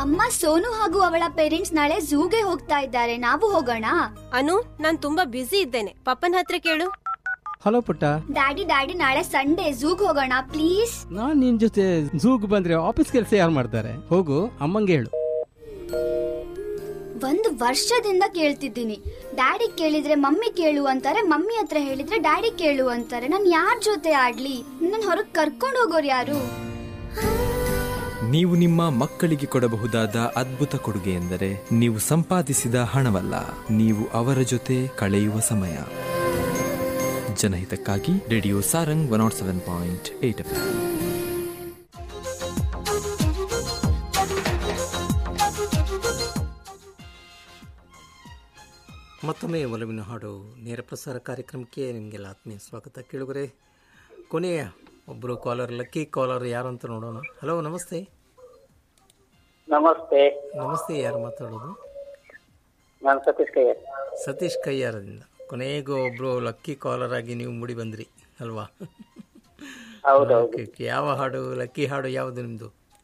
ಅಮ್ಮ ಸೋನು ಹಾಗೂ ಅವಳ ಪೇರೆಂಟ್ಸ್ ನಾಳೆ ಝೂಗೆ ಹೋಗ್ತಾ ಇದ್ದಾರೆ ನಾವು ಹೋಗೋಣ ಅನು ನಾನ್ ತುಂಬಾ ಬ್ಯುಸಿ ಇದ್ದೇನೆ ಪಪ್ಪನ ಹತ್ರ ಕೇಳು ಹಲೋ ಪುಟ್ಟ ಡ್ಯಾಡಿ ಡ್ಯಾಡಿ ನಾಳೆ ಸಂಡೇ ಝೂಗ್ ಹೋಗೋಣ ಪ್ಲೀಸ್ ನಾನ್ ನಿನ್ ಜೊತೆ ಝೂಗ್ ಬಂದ್ರೆ ಆಫೀಸ್ ಕೆಲಸ ಯಾರು ಮಾಡ್ತಾರೆ ಹೋಗು ಅಮ್ಮಂಗೆ ಹೇಳು ಒಂದು ವರ್ಷದಿಂದ ಕೇಳ್ತಿದ್ದೀನಿ ಡ್ಯಾಡಿ ಕೇಳಿದ್ರೆ ಮಮ್ಮಿ ಕೇಳು ಅಂತಾರೆ ಮಮ್ಮಿ ಹತ್ರ ಹೇಳಿದ್ರೆ ಡ್ಯಾಡಿ ಕೇಳು ಅಂತಾರೆ ನಾನ್ ಯಾರ್ ಜೊತೆ ಆಡ್ಲಿ ನನ್ ಹೊರಗ್ ಕರ್ಕೊಂಡ್ ಹೋಗೋರು ಯಾರು ನೀವು ನಿಮ್ಮ ಮಕ್ಕಳಿಗೆ ಕೊಡಬಹುದಾದ ಅದ್ಭುತ ಕೊಡುಗೆ ಎಂದರೆ ನೀವು ಸಂಪಾದಿಸಿದ ಹಣವಲ್ಲ ನೀವು ಅವರ ಜೊತೆ ಕಳೆಯುವ ಸಮಯ ಜನಹಿತಕ್ಕಾಗಿ radio Sarang one nought seven point eight F ಮತ್ತೊಮ್ಮೆ ಒಲವಿನ ಹಾಡು ನೇರ ಪ್ರಸಾರ ಕಾರ್ಯಕ್ರಮಕ್ಕೆ ನಿಮಗೆಲ್ಲ ಆತ್ಮೀಯ ಸ್ವಾಗತ ಕೇಳುಗರೆ ಕೊನೆಯ ಒಬ್ಬರು ಕಾಲರ್ ಲಕ್ಕಿ ಕಾಲರ್ ಯಾರು ಅಂತ ನೋಡೋಣ ಹಲೋ ನಮಸ್ತೆ ನಮಸ್ತೆ ನಮಸ್ತೆ ಯಾರು ಮಾತಾಡೋದು ನಾನು ಸತೀಶ್ ಕೈಯರ್ ಸತೀಶ್ ಕೈಯಾರದಿಂದ ಕೊನೆಗೂ ಒಬ್ಬರು ಲಕ್ಕಿ ಕಾಲರ್ ಆಗಿ ನೀವು ಮೂಡಿ ಬಂದ್ರಿ ಅಲ್ವಾ ಹೌದೌದು ಓಕೆ, ಓಕೆ. ಯಾವ ಹಾಡು ಲಕ್ಕಿ ಹಾಡು ಯಾವುದು ನಿಮ್ಮದು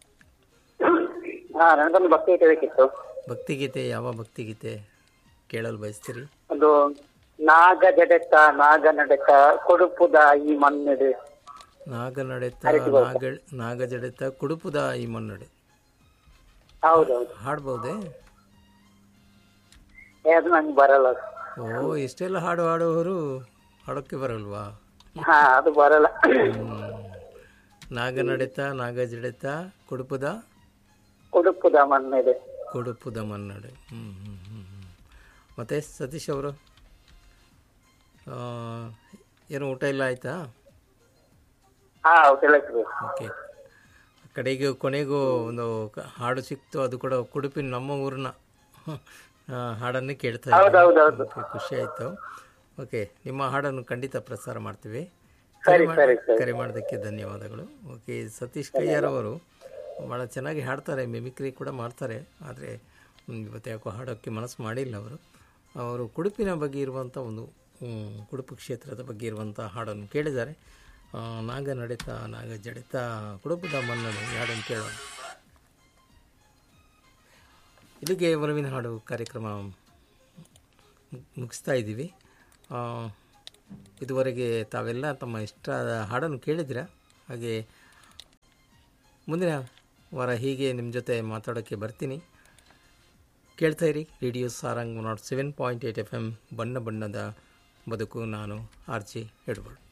ಹಾ ನನಗೊಂದು ಭಕ್ತಿ ಗೀತೆ ಬೇಕಿತ್ತು ಭಕ್ತಿಗೀತೆ ಯಾವ ಭಕ್ತಿಗೀತೆ ಕೇಳಲು ಬಯಸ್ತೀರಿ ಅದು ನಾಗ ಜಡೆತ ನಾಗ ನಡೆತ ಕೊಡುಪುದ ಈ ಮಣ್ಣಿಡು ನಾಗ ನಡೆತ ಹರಿದು ಬರುತ್ತೆ. ನಾಗ ನಾಗ ಜಡೆತ ಕುಡುಪುದ ಈ ಮನ್ನಡೆ ಹೌದೌದು ಹಾಡ್ಬೋದೇ ಏ, ಅದು ನಂಗೆ ಬರಲ್ಲ ಅದು. ಓ ಇಷ್ಟೆಲ್ಲ ಹಾಡು ಹಾಡುವವರು ಹಾಡೋಕ್ಕೆ ಬರಲ್ವಾ ಹಾ ಅದು ಬರಲ್ಲ ನಾಗ ನಡೆತ ನಾಗ ಜಡೆತ ಕುಡುಪುದ ಕೊಡುಪುದ ಮಣ್ಣಿಡು ಕೊಡುಪುದ ಮನ್ನಡೆ ಹ್ಞೂ ಹ್ಞೂ ಹ್ಞೂ ಹ್ಞೂ ಮತ್ತು ಸತೀಶ್ ಅವರು ಆ, ಏನು ಊಟ ಇಲ್ಲ ಆಯಿತಾ ಹಾ ತಿಳಿಸ್ರಿ ಓಕೆ ಕಡೆಗೆ ಕೊನೆಗೂ ಒಂದು ಕ- ಹಾಡು ಸಿಕ್ತು ಅದು ಕೂಡ ಕುಡುಪಿನ ನಮ್ಮ ಊರಿನ ಆ, ಹಾಡನ್ನೇ ಕೇಳ್ತಾ ಇದ್ದೀನಿ. ಹೌದೌದೌದು. ಓಕೆ, ಖುಷಿ ಆಯಿತು ಓಕೆ ನಿಮ್ಮ ಹಾಡನ್ನು ಖಂಡಿತ ಪ್ರಸಾರ ಮಾಡ್ತೀವಿ ಸರಿ, ಕರೆ ಮಾಡ್- ಸರಿ, ಸರಿ. ಕರೆ ಮಾಡೋದಕ್ಕೆ ಧನ್ಯವಾದಗಳು ಓಕೆ ಸತೀಶ್ ಕೈಯಾರ್ ಅವರು ಭಾಳ ಚೆನ್ನಾಗಿ ಹಾಡ್ತಾರೆ ಮಿಮಿಕ್ರಿ ಕೂಡ ಮಾಡ್ತಾರೆ ಆದರೆ ಇವತ್ತು ಯಾಕೋ ಹಾಡೋಕ್ಕೆ ಮನಸ್ಸು ಮಾಡಿಲ್ಲ ಅವರು ಅವರು ಕುಡುಪಿನ ಬಗ್ಗೆ ಇರುವಂಥ ಒಂದು ಹ್ಮ್, ಕುಡುಪು ಕ್ಷೇತ್ರದ ಬಗ್ಗೆ ಇರುವಂಥ ಹಾಡನ್ನು ಕೇಳಿದ್ದಾರೆ ಆ, ನಾಗ ನಡೆತ ನಾಗ ಜಡಿತ ಕುಡುಪದ ಮನ್ನಣೆ ಈ ಹಾಡನ್ನು ಕೇಳೋಣ ಇಲ್ಲಿಗೆ ಒಲವಿನ ಹಾಡು ಕಾರ್ಯಕ್ರಮ ಮು- ಮುಗಿಸ್ತಾ ಇದ್ದೀವಿ ಆ, ಇದುವರೆಗೆ ತಾವೆಲ್ಲ ತಮ್ಮ ಇಷ್ಟದ ಹಾಡನ್ನು ಕೇಳಿದಿರ ಹಾಗೆ ಮುಂದಿನ ವಾರ ಹೀಗೆ ನಿಮ್ಮ ಜೊತೆ ಮಾತಾಡೋಕ್ಕೆ ಬರ್ತೀನಿ ಕೇಳ್ತಾ ಇರಿ radio Sarang nought seven point eight F M ಬಣ್ಣ ಬಣ್ಣದ ಬದುಕು ನಾನು ಆರ್ಜಿ ಎಡ್ವರ್ಡ್